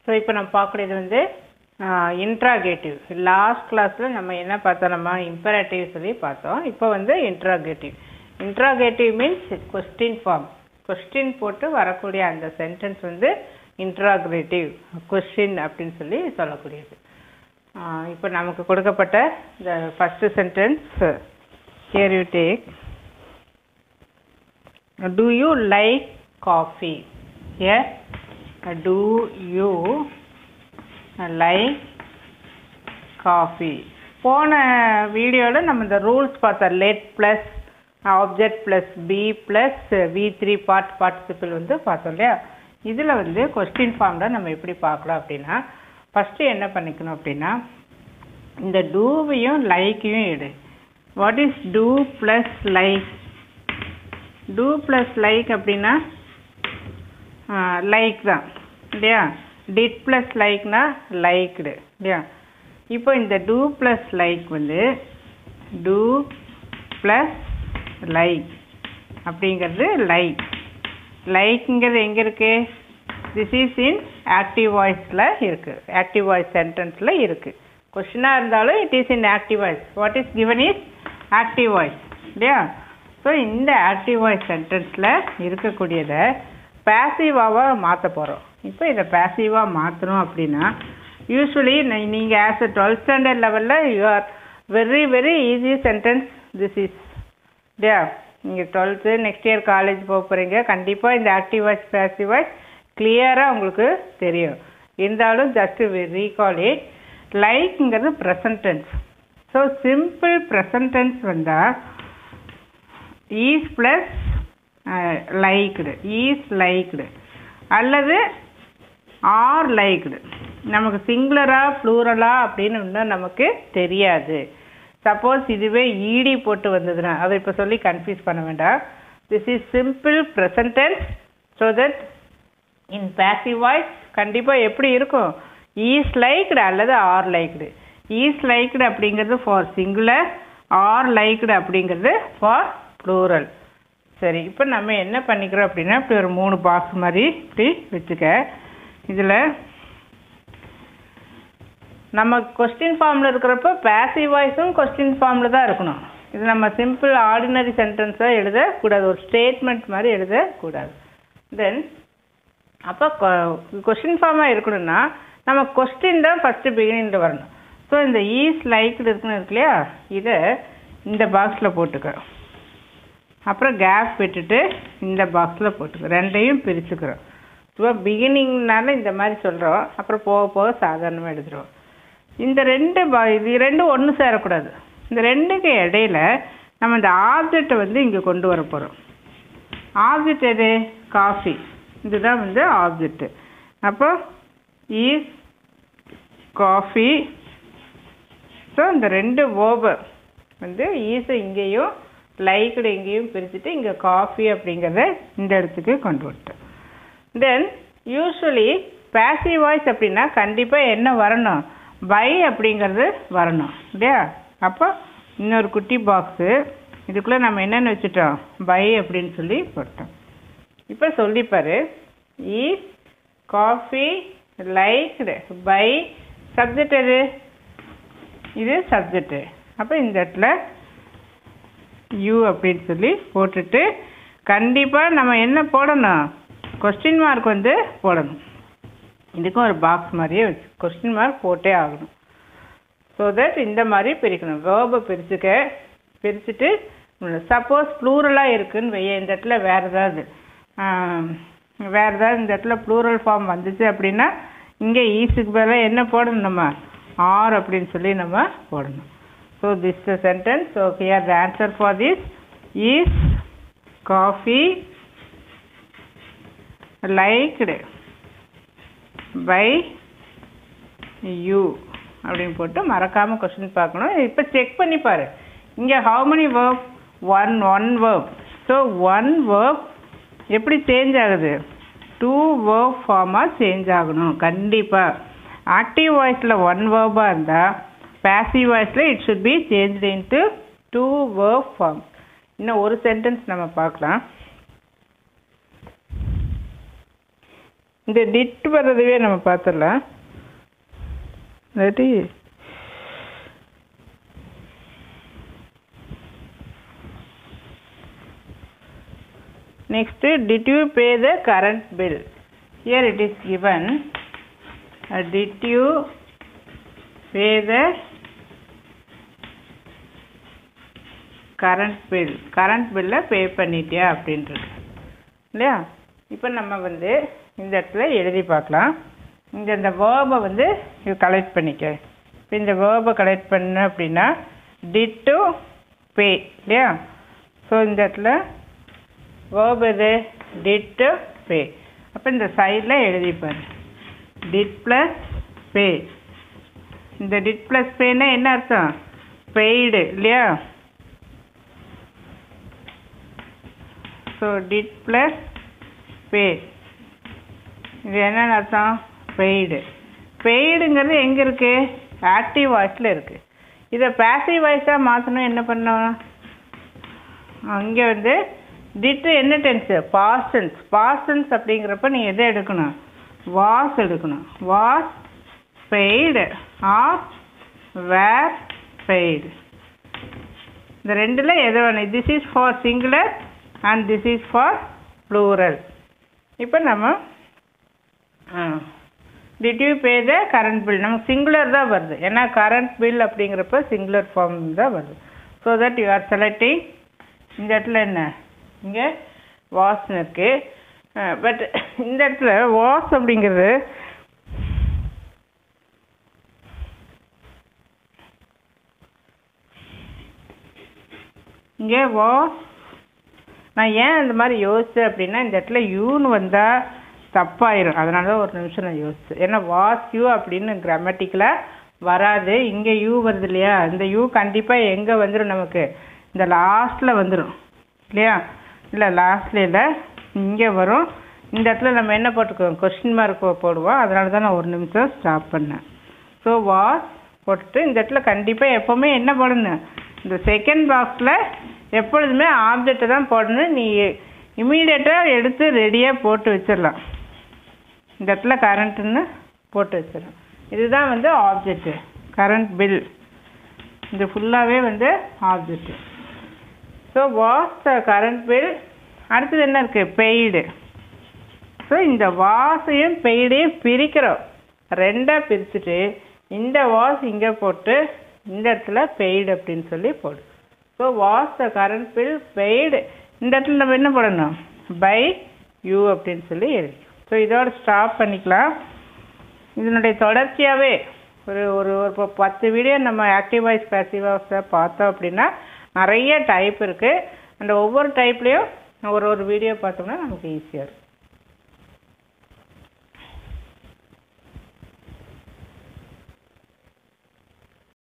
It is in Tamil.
ஸோ இப்போ நம்ம பார்க்கக்கூடியது வந்து இன்ட்ராகேட்டிவ் லாஸ்ட் கிளாஸில் நம்ம என்ன பார்த்தோம் நம்ம இம்பரேட்டிவ் சொல்லி பார்த்தோம் இப்போ வந்து interrogative interrogative means question form question போட்டு வரக்கூடிய அந்த சென்டென்ஸ் வந்து இன்ட்ராகேட்டிவ் கொஸ்டின் அப்படின்னு சொல்லி சொல்லக்கூடியது ஆஹ் இப்போ நமக்கு கொடுக்கப்பட்ட இந்த first sentence here you take do you like coffee here uh, do you uh, like coffee போன வீடியோவில் நம்ம இந்த ரூல்ஸ் பார்த்தோம் let plus object plus B plus V three part participle வந்து பார்த்தோம் இல்லையா இதில் வந்து கொஸ்டின் ஃபார்மில் நம்ம எப்படி பார்க்கலாம் அப்படின்னா ஃபஸ்ட்டு என்ன பண்ணிக்கணும் அப்படின்னா இந்த டூவையும் லைக்கையும் எடு what is do plus like do plus like அப்படின்னா லைக் தான் இல்லையா டிட் ப்ளஸ் லைக்னா லைக்டு இல்லையா இப்போ இந்த டூ ப்ளஸ் லைக் வந்து டூ ப்ளஸ் லைக் அப்படிங்கிறது லைக் லைக்ங்கிறது எங்கே இருக்கு திஸ் இஸ் இன் ஆக்டிவ் வாய்ஸில் இருக்குது ஆக்டிவ் வாய்ஸ் சென்டென்ஸில் இருக்குது கொஷினாக இருந்தாலும் it is in active voice what is given is active voice இல்லையா ஸோ இந்த ஆக்டிவ் வாய்ஸ் சென்டென்ஸில் இருக்கக்கூடியதை பேசிவாவாக மாற்ற போகிறோம் இப்போ இதை பேசிவாக மாற்றணும் அப்படின்னா யூஸ்வலி நீங்கள் ஆஸ் அ டுவெல்த் ஸ்டாண்டர்ட் லெவலில் you are very very easy sentence this is இல்லையா நீங்கள் டுவெல்த்து நெக்ஸ்ட் இயர் காலேஜ் போக போகிறீங்க கண்டிப்பாக இந்த ஆக்டிவ் வாய்ஸ் பேசிவ் வாய்ஸ் கிளியராக உங்களுக்கு தெரியும் இருந்தாலும் ஜஸ்ட் ரீகால் இட் லைக்ங்கிறது ப்ரெசன்டென்ஸ் ஸோ சிம்பிள் ப்ரெசன்டென்ஸ் வந்தால் is plus liked is liked அல்லது ஆர் லைக்டு நமக்கு சிங்குலரா ப்ளூரலா அப்படின்னு இன்னும் நமக்கு தெரியாது சப்போஸ் இதுவே ஈடி போட்டு வந்ததுன்னா அதை இப்போ சொல்லி கன்ஃபியூஸ் பண்ண வேண்டாம் this is simple present tense so that in passive voice கண்டிப்பாக எப்படி இருக்கும் ஈஸ் லைக்டு அல்லது ஆர் லைக்டு ஈஸ் லைக்டு அப்படிங்கிறது ஃபார் சிங்குலர் ஆர் லைக்டு அப்படிங்கிறது ஃபார் ப்ளூரல் சரி இப்போ நம்ம என்ன பண்ணிக்கிறோம் அப்படின்னா இப்படி ஒரு மூணு பாக்ஸ் மாதிரி இப்படி வச்சுக்க இதில் நம்ம கொஸ்டின் ஃபார்மில் இருக்கிறப்ப பேசிவ் வாய்ஸும் கொஸ்டின் ஃபார்மில் தான் இருக்கணும் இது நம்ம சிம்பிள் ஆர்டினரி சென்டென்ஸாக எழுதக்கூடாது ஒரு ஸ்டேட்மெண்ட் மாதிரி எழுதக்கூடாது தென் அப்போ கொஸ்டின் ஃபார்மாக இருக்கணும்னா நம்ம கொஸ்டின் தான் ஃபஸ்ட்டு பிகினிங்கில் வரணும் ஸோ இந்த ஈஸ் லைக்டு இருக்குன்னு இருக்கு இல்லையா இதை இந்த பாக்ஸில் போட்டுக்க அப்புறம் கேப் விட்டுட்டு இந்த பாக்ஸில் போட்டுக்கிறோம் ரெண்டையும் பிரிச்சுக்கிறோம் இப்போ பிகினிங்னால இந்த மாதிரி சொல்கிறோம் அப்புறம் போக போக சாதாரணமாக எழுதுகிறோம் இந்த ரெண்டு பா இது ரெண்டும் ஒன்று சேரக்கூடாது இந்த ரெண்டுக்கு இடையில நம்ம இந்த ஆப்ஜெக்டை வந்து இங்கே கொண்டு வர போகிறோம் ஆப்ஜெக்ட் எது காஃபி இதுதான் வந்து ஆப்ஜெக்ட்டு அப்போ ஈஸ் காஃபி ஸோ இந்த ரெண்டு வேர்பை வந்து ஈஸை இங்கேயும் லைக்டு எங்கேயும் பிரிச்சுட்டு இங்கே காஃபி அப்படிங்கிறத இந்த இடத்துக்கு கொண்டு வந்துட்டோம் தென் யூஸ்வலி பேசிவ் வாய்ஸ் அப்படின்னா கண்டிப்பாக என்ன வரணும் பை அப்படிங்கிறது வரணும் இல்லையா அப்போ இன்னொரு குட்டி பாக்ஸு இதுக்குள்ளே நம்ம என்னென்னு வச்சுட்டோம் பை அப்படின்னு சொல்லி போட்டோம் இப்போ சொல்லிப்பாரு is coffee liked by subject எது இது சப்ஜெக்டு அப்போ இந்த இடத்துல யூ அப்படின்னு சொல்லி போட்டுட்டு கண்டிப்பாக நம்ம என்ன போடணும் கொஸ்டின் மார்க் வந்து போடணும் இதுக்கும் ஒரு பாக்ஸ் மாதிரியே வச்சு கொஸ்டின் மார்க் போட்டே ஆகணும் ஸோ தட் இந்த மாதிரி பிரிக்கணும் வேர்பை பிரிச்சுக்க பிரிச்சுட்டு சப்போஸ் ப்ளூரலாக இருக்குன்னு வைய இந்த இடத்துல வேறு ஏதாவது வேறு ஏதாவது இந்த இடத்துல ப்ளூரல் ஃபார்ம் வந்துச்சு அப்படின்னா இங்கே ஈஸுக்கு பதிலாக என்ன போடணும் நம்ம ஆர் அப்படின்னு சொல்லி நம்ம போடணும் So this is the sentence. So here the answer for this is coffee liked by you அப்படின்னு போட்டு மறக்காமல் கொஸ்டின் பார்க்கணும் இப்போ செக் பண்ணி பாரு இங்கே how many verb one one verb so one verb எப்படி சேஞ்ச் ஆகுது டூ verb ஃபார்மாக சேஞ்ச் ஆகணும் கண்டிப்பாக ஆக்டிவ் வாய்ஸில் ஒன் வேர்பாக இருந்தால் passive வாய்ஸில் it should be changed into two verb forms இன்னும் ஒரு சென்டென்ஸ் நம்ம பார்க்கலாம் இந்த டிட் வர்றதுவே நம்ம பார்த்துடலாம் இல்லாட்டி Next, did you pay the current bill? Here it is given. Uh, did you pay the current bill? current bill பே பண்ணிட்டியா அப்படின்றது இல்லையா இப்போ நம்ம வந்து இந்த இடத்துல எழுதி பார்க்கலாம் இந்த இந்த வேர்பை வந்து இது கலெக்ட் பண்ணிக்க இப்போ இந்த வேர்பை கலெக்ட் பண்ண அப்படின்னா டிட் டு பே இல்லையா ஸோ இந்த இடத்துல வேர்ப் எது டிட் பே அப்போ இந்த சைடில் எழுதிப்பார் டிட் ப்ளஸ் பே இந்த டிட் ப்ளஸ் பேனா என்ன அர்த்தம் பெய்டு இல்லையா ஸோ டிட் ப்ளஸ் பே இது என்னென்னு அர்த்தம் பெய்டு பெய்டுங்கிறது எங்கே இருக்குது ஆக்டிவ் வாய்ஸில் இருக்குது இதை பேசிவ் வாய்ஸாக மாற்றணும் என்ன பண்ணணும் அங்கே வந்து டிட்டு என்ன டென்ஸு பாஸ்டன்ஸ் பாஸ்டன்ஸ் அப்படிங்கிறப்ப நீ எதை எடுக்கணும் வாஸ் எடுக்கணும் was paid or were paid இந்த ரெண்டில் எது வேணும் this is for singular and this is for plural இப்போ நம்ம did you pay the current bill நமக்கு சிங்குலர் தான் வருது ஏன்னா கரண்ட் பில் அப்படிங்கிறப்ப சிங்குலர் ஃபார்ம் தான் வருது so that you are selecting இந்த இடத்துல என்ன இங்கே வாஸ்னு இருக்குது பட் இந்த இடத்துல வாஸ் அப்படிங்கிறது இங்கே வாஸ் நான் ஏன் இந்த மாதிரி யோசித்தேன் அப்படின்னா இந்த இடத்துல யூன்னு வந்தால் தப்பாயிரும் அதனால தான் ஒரு நிமிஷம் நான் யோசித்தேன் ஏன்னா வாஸ் யூ அப்படின்னு கிராமட்டிக்கலாக வராது இங்கே யூ வருது இல்லையா இந்த யூ கண்டிப்பாக எங்கே வந்துடும் நமக்கு இந்த லாஸ்ட்டில் வந்துடும் இல்லையா இல்லை லாஸ்ட்ல இல்லை இங்கே வரும் இந்த இடத்துல நம்ம என்ன போட்டுக்குவோம் கொஸ்டின் மார்க் போடுவோம் அதனால தான் நான் ஒரு நிமிஷம் ஸ்டாப் பண்ணேன் ஸோ வாஸ் போட்டுட்டு இந்த இடத்துல கண்டிப்பாக எப்போவுமே என்ன போடணும் இந்த செகண்ட் பாக்ஸில் எப்பொழுதுமே ஆப்ஜெக்டை தான் போடணும் நீ இமீடியட்டாக எடுத்து ரெடியாக போட்டு வச்சிடலாம் இந்த இடத்துல கரண்ட்டுன்னு போட்டு வச்சிடலாம் இதுதான் வந்து ஆப்ஜெக்ட்டு கரண்ட் பில் இது ஃபுல்லாகவே வந்து object so was the current bill அடுத்தது என்ன இருக்குது பெய்டு ஸோ இந்த வாஸையும் பெய்டையும் பிரிக்கிறோம் ரெண்டாக பிரிச்சுட்டு இந்த வாஸ் இங்கே போட்டு இந்த இடத்துல பெய்டு அப்படின்னு சொல்லி போடு so was the current bill paid இந்த இடத்துல நம்ம என்ன போடணும் பை யூ அப்படின்னு சொல்லி எழுதி ஸோ இதோட ஸ்டாப் பண்ணிக்கலாம் இதனுடைய தொடர்ச்சியாகவே ஒரு ஒரு ஒரு பத்து வீடியோ நம்ம ஆக்டிவ் வாய்ஸ் பேசிவ் வாய்ஸை பார்த்தோம் அப்படின்னா நிறைய டைப் இருக்குது அந்த ஒவ்வொரு டைப்லேயும் ஒரு ஒரு வீடியோ பார்த்தோம்னா நமக்கு ஈஸியாக இருக்கும்